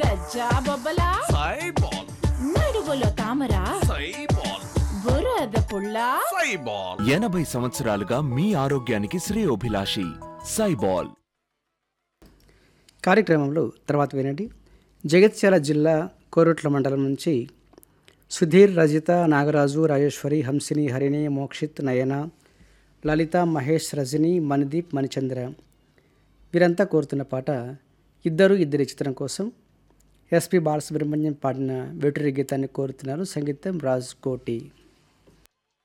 గజ్జా బొబ్బలా సైబాల్ నడువులో తామర సైబాల్ బురద పుల్ల సైబాల్ ఎనభై సంవత్సరాలుగా మీ ఆరోగ్యానికి శ్రేయోభిలాషి సైబాల్ కార్యక్రమంలో తర్వాత వినండి జగిత్యాల జిల్లా కోరుట్ల మండలం నుంచి సుధీర్ రజిత నాగరాజు రాజేశ్వరి హంసిని హరిణి మోక్షిత్ నయన లలిత మహేష్ రజని మణిదీప్ మణిచంద్ర వీరంతా కోరుతున్న పాట ఇద్దరు ఇద్దరి చిత్రం కోసం ఎస్పి బాలసుబ్రహ్మణ్యం పాడిన వేటూరి గీతాన్ని కోరుతున్నారు సంగీతం రాజ్ కోటి